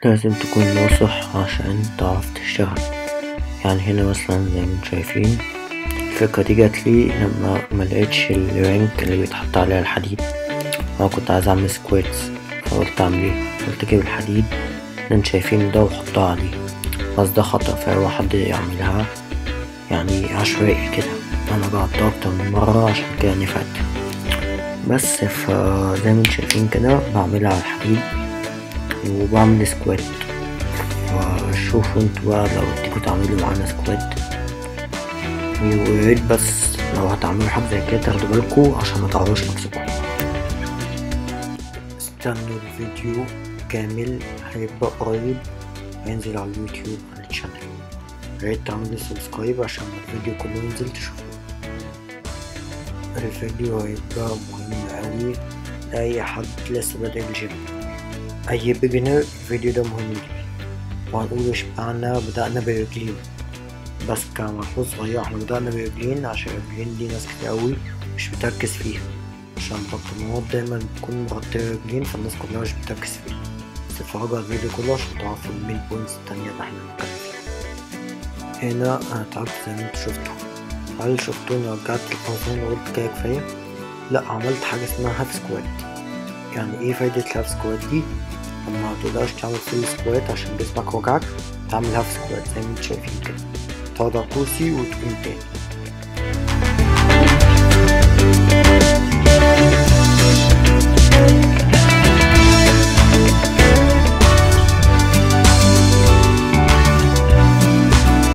لازم تكون ناصح عشان تعرف تشتغل يعني هنا مثلا زي ما انتم شايفين الفكرة دي جاتلي لما ملقتش الرانك اللي بيتحط عليها الحديد انا كنت عايز اعمل سكواتس فقلت اعمل ايه قلت اجيب الحديد اللي انتم شايفينه ده واحطها عليه بس ده خطأ فأي حد يعملها يعني عشوائي كده انا جربتها اكتر من مرة عشان كده نفعت بس فزي ما انتم شايفين كده بعملها على الحديد وبعمل سكوات فشوفوا انتوا بقى لو تيجوا تعملوا معانا سكوات وياريت بس لو هتعملوا حاجة زي كده تاخدوا بالكوا عشان ما تعوروش نفسكم استنوا الفيديو كامل هيبقى قريب هينزل على اليوتيوب على الشانل ياريت تعملوا سبسكرايب عشان الفيديو كله ينزل تشوفوه الفيديو هيبقى مهم أوي لأي حد لسه بادئ الجيم أي بيجنر الفيديو ده مهم ليه وهنقول اشمعنى بدأنا برجلين بس كملحوظ صغير احنا بدأنا برجلين عشان الرجلين دي ناس كتير أوي مش بتركز فيها عشان البطانيات دايما بتكون مغطية رجلين فالناس كلها مش بتركز فيها بس اتفرجوا على الفيديو كله عشان تعرفوا المين بوينتس التانية اللي احنا بنتكلم فيها هنا أنا تعبت زي ما انتوا شفتوا هل شفتوني رجعت الأوزان وقلت كده كفاية؟ لأ عملت حاجة اسمها هاف سكوات يعني ايه فايدة الهاف سكوات دي؟ لما متقدرش تعمل فول سكوات عشان جسمك وجعك تعمل هاف سكوات زي ما انتوا شايفين كده تقعد على الكرسي وتقوم تاني